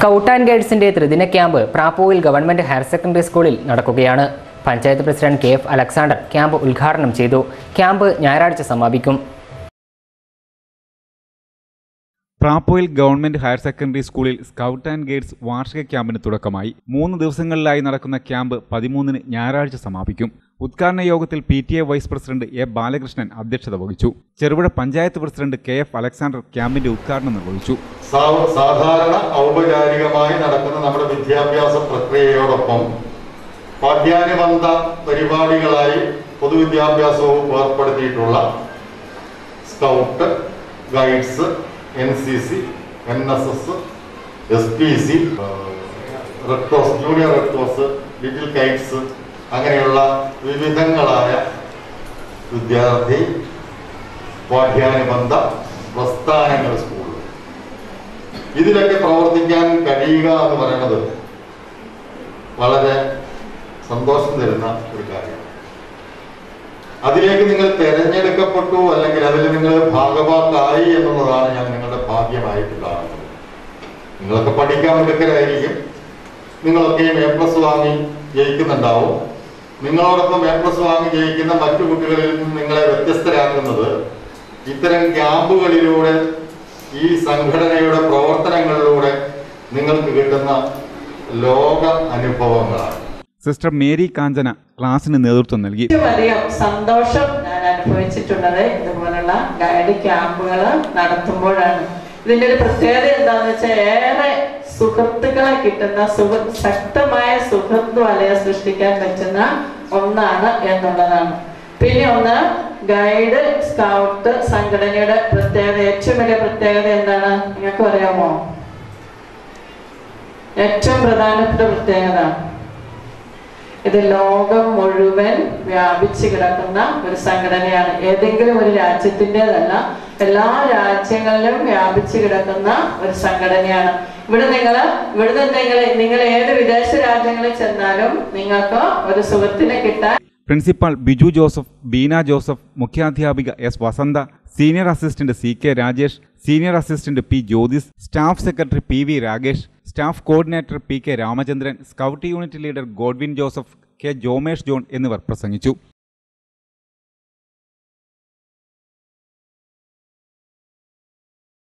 scout and ഗൈഡ്സിന്റെ ത്രിദിന camp പ്രാപ്പൂവിൽ ഗവൺമെന്റ് ഹയർ സെക്കൻഡറി സ്കൂളിൽ നടക്കുകയാണ് panchayat president K F Alexander camp ഉദ്ഘാടനം ചെയ്തു ക്യാമ്പ് ഞായറാഴ്ച സമാപിക്കും പ്രാപ്പോയിൽ ഗവൺമെന്റ് ഹയർ സെക്കൻഡറി സ്കൂളിൽ സ്കൗട്ട് ആൻഡ് ഗൈഡ്സ് വാർഷിക ക്യാമ്പിന് തുടക്കമായി മൂന്ന് ദിവസങ്ങളിലായി നടക്കുന്ന ക്യാമ്പ് പതിമൂന്നിന് ഞായറാഴ്ച സമാപിക്കും ഉദ്ഘാടന യോഗത്തിൽ P T A vice president A Balakrishnan അധ്യക്ഷത വഹിച്ചു Cherupuzha panchayat president K F Alexander ക്യാമ്പിന്റെ ഉദ്ഘാടനം നിർവഹിച്ചു സാ- സാധാരണ ഔപചാരികമായി നടക്കുന്ന നമ്മുടെ വിദ്യാഭ്യാസ പ്രക്രിയയോടൊപ്പം പാഠ്യാനുബന്ധ പരിപാടികളായി പൊതുവിദ്യാഭ്യാസ വകുപ്പ് ഏർപ്പെടുത്തിയിട്ടുള്ള scout guides N C C N S S S P C red cross junior red cross little guides അങ്ങനെയുള്ള വിവിധങ്ങളായ വിദ്യാർത്ഥി പാഠ്യാനുബന്ധ പ്രസ്ഥാനങ്ങൾ സ്കൂളിൽ ഇതിലൊക്കെ പ്രവർത്തിക്കാൻ കഴിയുക എന്ന് പറയുന്നത് വളരെ സന്തോഷം തരുന്ന ഒരു കാര്യമാണ് അതിലേക്ക് നിങ്ങൾ തിരഞ്ഞെടുക്കപ്പെട്ടു അല്ലെങ്കിൽ അതിൽ നിങ്ങൾ ഭാഗഭാക്കായി എന്നുള്ളതാണ് ഞാൻ നിങ്ങളുടെ ഭാഗ്യമായിട്ട് കാണുന്നത് നിങ്ങളൊക്കെ പഠിക്കാൻ മിടുക്കരായിരിക്കും നിങ്ങളൊക്കെയും എ പ്ലസ് വാങ്ങി ജയിക്കുന്നുണ്ടാവും നിങ്ങളോടൊപ്പം എ പ്ലസ് വാങ്ങി ജയിക്കുന്ന മറ്റു കുട്ടികളിൽ നിന്ന് നിങ്ങളെ വ്യത്യസ്തരാക്കുന്നത് ഇത്തരം ക്യാമ്പുകളിലൂടെ ഈ സംഘടനയുടെ പ്രവർത്തനങ്ങളിലൂടെ നിങ്ങൾക്ക് കിട്ടുന്ന ലോക അനുഭവങ്ങളാണ് സിസ്റ്റർ മേരി കാഞ്ചന ക്ലാസിന് നേതൃത്വം നൽകി ഏറ്റവും അധികം സന്തോഷം ഞാൻ അനുഭവിച്ചിട്ടുള്ളത് ഇതുപോലുള്ള ഗൈഡ് ക്യാമ്പുകൾ നടത്തുമ്പോഴാണ് ഇതിന്റെ ഒരു പ്രത്യേകത എന്താന്ന് വെച്ചാൽ ഏറെ സുഹൃത്തുക്കളെ കിട്ടുന്ന സുഹൃ ശക്തമായ സുഹൃത്ത് വലയം സൃഷ്ടിക്കാൻ പറ്റുന്ന ഒന്നാണ് എന്നുള്ളതാണ് പിന്നെ ഒന്ന് ഗൈഡ് സ്കൗട്ട് സംഘടനയുടെ പ്രത്യേകത ഏറ്റവും വലിയ പ്രത്യേകത എന്താണ് നിങ്ങൾക്ക് അറിയാമോ ഏറ്റവും പ്രധാനപ്പെട്ട പ്രത്യേകത ഇത് ലോകം മുഴുവൻ വ്യാപിച്ചു കിടക്കുന്ന ഒരു സംഘടനയാണ് ഏതെങ്കിലും ഒരു രാജ്യത്തിൻ്റെതല്ല എല്ലാ രാജ്യങ്ങളിലും വ്യാപിച്ചു കിടക്കുന്ന ഒരു സംഘടനയാണ് ഇവിടെ നിങ്ങൾ ഇവിടുന്ന് നിങ്ങൾ നിങ്ങൾ ഏത് വിദേശ രാജ്യങ്ങളിൽ ചെന്നാലും നിങ്ങൾക്ക് ഒരു സുഹൃത്തിനെ കിട്ടാൻ principal Biju Joseph Beena Joseph മുഖ്യാധ്യാപിക S Vasantha senior assistant C K Rajesh senior assistant P Jyothis staff secretary P V Ragesh staff coordinator P K Ramachandran scout unit leader Godwin Joseph K Jomesh John എന്നിവർ പ്രസംഗിച്ചു